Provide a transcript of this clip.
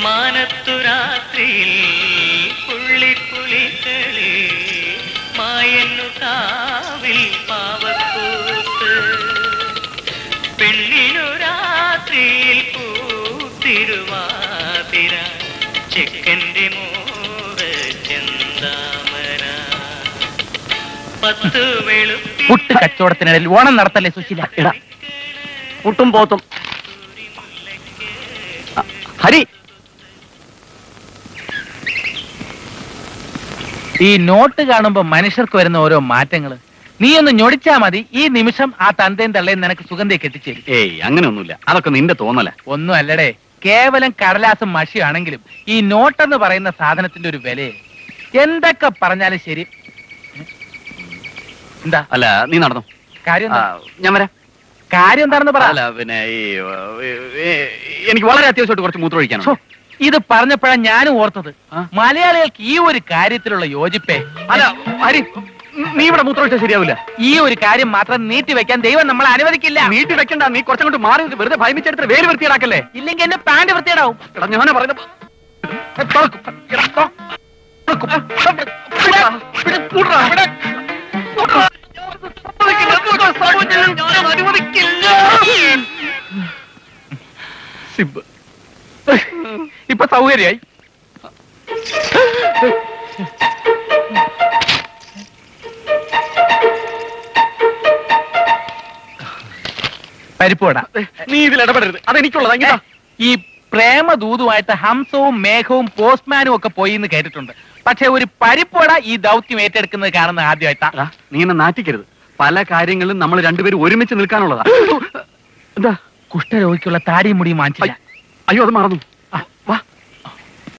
മാനത്തു രാത്രിയിൽ പുള്ളിപ്പുലികളെ മായന്നു കാവിൽ പാവക്കൂത്ത് പെണ്ണിനു രാത്രിയിൽ പൂത്തിരുവാതിര ചെക്കന്റെ മോഹ ചെന്താമര പത്ത് വെളുപ്പി പുട്ട് കച്ചവടത്തിനിടയിൽ ഓണം നടത്തല്ലേ സുശീല എടാ പുട്ടും പോത്തും അ, ഹരി ഈ നോട്ട് കാണുമ്പോ മനുഷ്യർക്ക് വരുന്ന ഓരോ മാറ്റങ്ങള് നീ ഒന്ന് ഞൊടിച്ചാ മതി ഈ നിമിഷം ആ തന്തയും തള്ളയും നിനക്ക് സുഗന്ധിയെ കെട്ടിച്ചേരും ഏയ് അങ്ങനെയൊന്നുമില്ല അതൊക്കെ നിന്റെ തോന്നല ഒന്നും അല്ലടേ കേവലം കടലാസും മഷിയാണെങ്കിലും ഈ നോട്ടെന്ന് പറയുന്ന സാധനത്തിന്റെ ഒരു വിലയെ എന്തൊക്കെ പറഞ്ഞാലും ശരി എന്താ അല്ല നീ നടന്നു കാര്യം ആ, എന്താ? ഞാൻ വരാം കാര്യം എന്താണെന്ന് പറ അല്ല പിന്നെ ഈ ഏ, ഏ, എനിക്ക് വളരെ അത്യാവശ്യമായിട്ട് കുറച്ച് മൂത്രം ഛോ, ഒഴിക്കാനുണ്ട് ഇത് പറഞ്ഞപ്പോഴാണ് ഞാനും ഓർത്തത് ആ? മലയാളികൾക്ക് ഈ ഒരു കാര്യത്തിലുള്ള യോജിപ്പേ അല്ല ഹരി നീ ഇവിടെ മൂത്രം ഒഴിച്ചാൽ ശരിയാവില്ല ഈ ഒരു കാര്യം മാത്രം നീട്ടി വെക്കാൻ ദൈവം നമ്മളെ അനുവദിക്കില്ല നീട്ടി വെക്കണ്ട നീ കുറച്ചങ്ങോട്ട് മാറി നിന്ന് വെറുതെ ഭയമിച്ചെടുത്ത് വേര് വൃത്തിയിടാക്കല്ലേ ഇല്ലെങ്കിൽ എന്റെ പാന്റ് വൃത്തിയിടാവും എടാ ഞാനാ പറയുന്നത് തുറക്കും. എടാ, തുറ- തുറക്കും. വിടാ, വിടാ, വിടാ, വിടാ. വിടാ. ഞാൻ അനുവദിക്കില്ല. സിബ് ഇപ്പൊ സൗകര്യായി പരിപ്പുവട നീ ഇതിൽ ഇടപെടരുത് അതെനിക്കുള്ളതാ ഇങ്ങതാ. ഈ പ്രേമദൂതുമായിട്ട് ഹംസവും മേഘവും പോസ്റ്റ്മാനും ഒക്കെ പോയി എന്ന് കേട്ടിട്ടുണ്ട് പക്ഷെ ഒരു പരിപ്പുവട ഈ ദൗത്യം ഏറ്റെടുക്കുന്നത് കാണുന്ന ആദ്യമായിട്ടാ എടാ, നീ എന്നെ നാറ്റിക്കരുത് പല കാര്യങ്ങളിലും നമ്മൾ രണ്ടുപേരും ഒരുമിച്ച് നിൽക്കാനുള്ളതാ എന്താ കുഷ്ഠരോഗിക്കുള്ള താടിയും മുടിയും വാങ്ങിച്ചില്ല അയ്യോ അത് മറന്നു